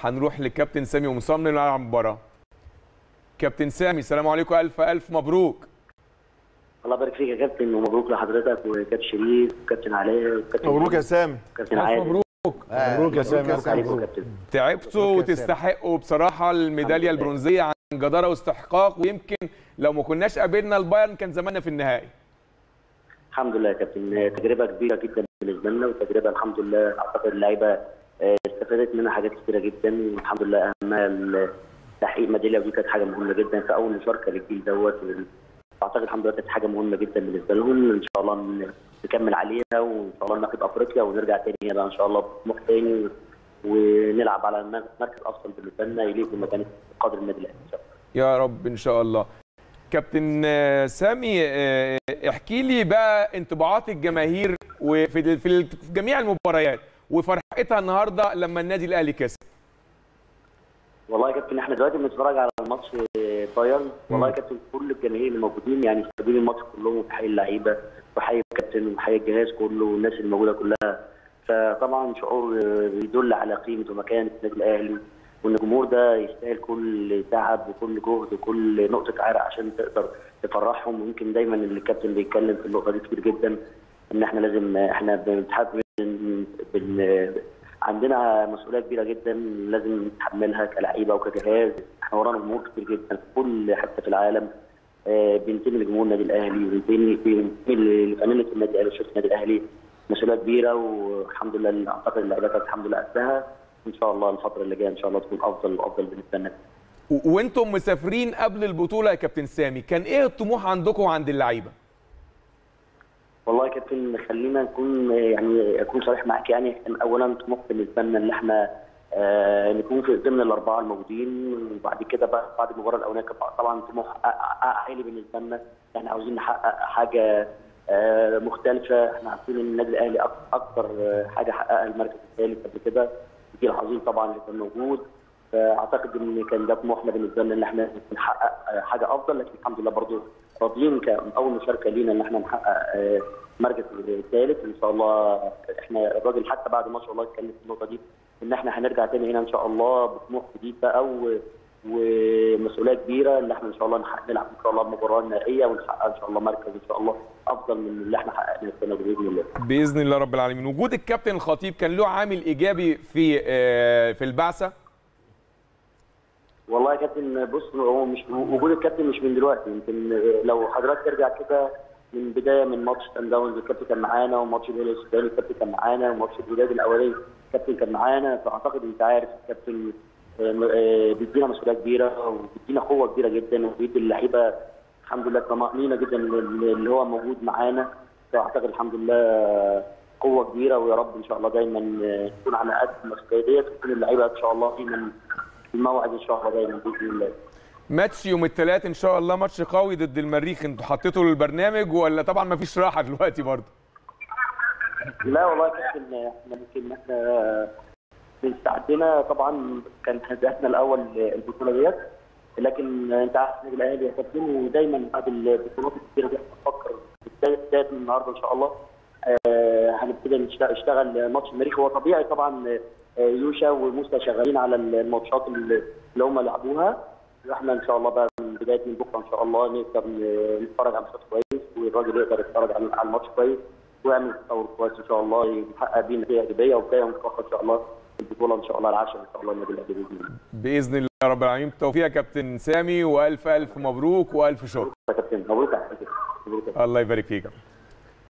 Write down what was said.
هنروح للكابتن سامي ومصمم نلعب المباراه كابتن سامي السلام عليكم الف الف مبروك الله يبارك فيك يا كابتن ومبروك لحضرتك وكابتن شريف وكابتن علاء وكابتن مبروك يا سامي كابتن الف عادل مبروك مبروك يا سامي مبروك عليكم مبروك. يا كابتن تعبتوا مبروك يا وتستحقوا بصراحه الميداليه الحمد لله. البرونزيه عن جداره واستحقاق ويمكن لو ما كناش قابلنا البايرن كان زماننا في النهائي الحمد لله يا كابتن تجربه كبيره جدا بالنسبه لنا وتجربه الحمد لله اعتقد اللعيبه آه، استفادت منها حاجات كثيره جدا والحمد لله اهمها ال- تحقيق ميداليه ودي كانت حاجه مهمه جدا في اول مشاركه للجيل دوت اعتقد الحمد لله كانت حاجه مهمه جدا بالنسبه لهم ان شاء الله ن- نكمل عليها وان شاء الله ناخد افريقيا ونرجع تاني بقى ان شاء الله بطموح تاني ونلعب على مركز افضل بالنسبه لنا يليق بمكانه قدر النادي الاهلي ان شاء الله يا رب ان شاء الله كابتن آه، سامي آه، احكي لي بقى انطباعات الجماهير وفي ال- في ال- في جميع المباريات وفرحتها النهارده لما النادي الاهلي كسب والله يا كابتن احنا دلوقتي بنتفرج على الماتش بايرن والله يا مم. كابتن كل الجماهير اللي موجودين يعني سابقين الماتش كلهم وبحيي اللعيبه وبحيي الكابتن وبحيي الجهاز كله والناس اللي موجوده كلها فطبعا شعور آه، بيدل على قيمه ومكانه النادي الاهلي وان الجمهور ده يستاهل كل تعب وكل جهد وكل نقطه عرق عشان تقدر تفرحهم ويمكن دايما اللي الكابتن بيتكلم في النقطه دي كتير جدا ان احنا لازم احنا بنتحدث بن بن عندنا مسؤوليه كبيره جدا لازم نتحملها كلعيبه وكجهاز احنا ورانا جمهور كتير جدا في كل حته في العالم آه، بينتمي لجمهور النادي الاهلي وبينتمي بينتمي لفانيله النادي الاهلي وشركه النادي الاهلي مسؤوليه كبيره والحمد لله اعتقد اللعيبه كانت الحمد لله قدها ان شاء الله الفتره اللي جايه ان شاء الله تكون افضل وافضل بالنسبه لنا و- وانتم مسافرين قبل البطوله يا كابتن سامي كان ايه الطموح عندكم وعند اللعيبه والله يا كابتن خلينا نكون يعني اكون صريح معاك يعني إحنا اولا طموح بالنسبه لنا ان احنا آه نكون في ضمن الاربعه الموجودين وبعد كده بقى بعد المباراه الاولانيه كان طبعا طموح أ- أ- عالي بالنسبه لنا احنا عاوزين نحقق حاجه آه مختلفه احنا عارفين ان النادي الاهلي أك- اكثر حاجه حققها المركز الثالث قبل كده الجيل العظيم طبعا اللي كان موجود فاعتقد ان كان ده طموحنا بالنسبه لنا ان احنا نحقق حاجه افضل لكن الحمد لله برضو راضيين كاول مشاركه لينا ان احنا نحقق آه، المركز الثالث ان شاء الله احنا الراجل حتى بعد ما شاء الله اتكلم في النقطه دي ان احنا هنرجع تاني هنا ان شاء الله بطموح جديد بقى و- ومسؤوليه كبيره ان احنا ان شاء الله نحقق نلعب ان شاء الله المباراه النهائيه ونحقق ان شاء الله مركز ان شاء الله افضل من اللي احنا حققناه السنه دي باذن الله. باذن الله رب العالمين وجود الكابتن الخطيب كان له عامل ايجابي في آه، في البعثه والله يا كابتن بص هو مش وجود الكابتن مش من دلوقتي يمكن لو حضرتك ترجع كده من بدايه من ماتش سان داونز الكابتن كان معانا وماتش الهلال السوداني الكابتن كان معانا وماتش الوداد الاولاني الكابتن كان معانا فاعتقد انت عارف الكابتن آه، آه، بيدينا مسؤوليه كبيره وبيدينا قوه كبيره جدا وبيدي اللعيبه الحمد لله طمانينه جدا اللي هو موجود معانا فاعتقد الحمد لله قوه كبيره ويا رب ان شاء الله دايما آه، نكون على قد المسؤوليه ديت وتكون اللعيبه ان شاء الله دايما في الموعد ان شاء الله دايما باذن الله ماتش يوم الثلاث ان شاء الله ماتش قوي ضد المريخ انتوا حطيتوا البرنامج ولا طبعا ما فيش راحه دلوقتي برضه لا والله يا كابتن احنا ممكن احنا استعدينا طبعا كان هدفنا الاول البطوله ديت لكن انت عارف النادي الاهلي يا كابتن ودايما بعد البطولات الكبيره دي هنفكر بدايه بداية من النهارده ان شاء الله آه، هنبتدي نشت- نشتغل ماتش المريخ هو طبيعي طبعا آه، يوشا وموسى شغالين على الماتشات اللي اللي هم لعبوها احنا ان شاء الله بقى من بدايه من بكره ان شاء الله نقدر ن- نتفرج على الماتش كويس والراجل يقدر يتفرج على على الماتش كويس ويعمل تطور كويس ان شاء الله يحقق بيه نتيجه ايجابيه وبدايه متوقع ان شاء الله البطوله ان شاء الله العاشره ان شاء الله النادي الاهلي باذن الله. باذن الله رب العالمين بالتوفيق يا كابتن سامي والف الف مبروك والف شكر يا كابتن مبروك على حضرتك. مبروك يا الله يبارك فيك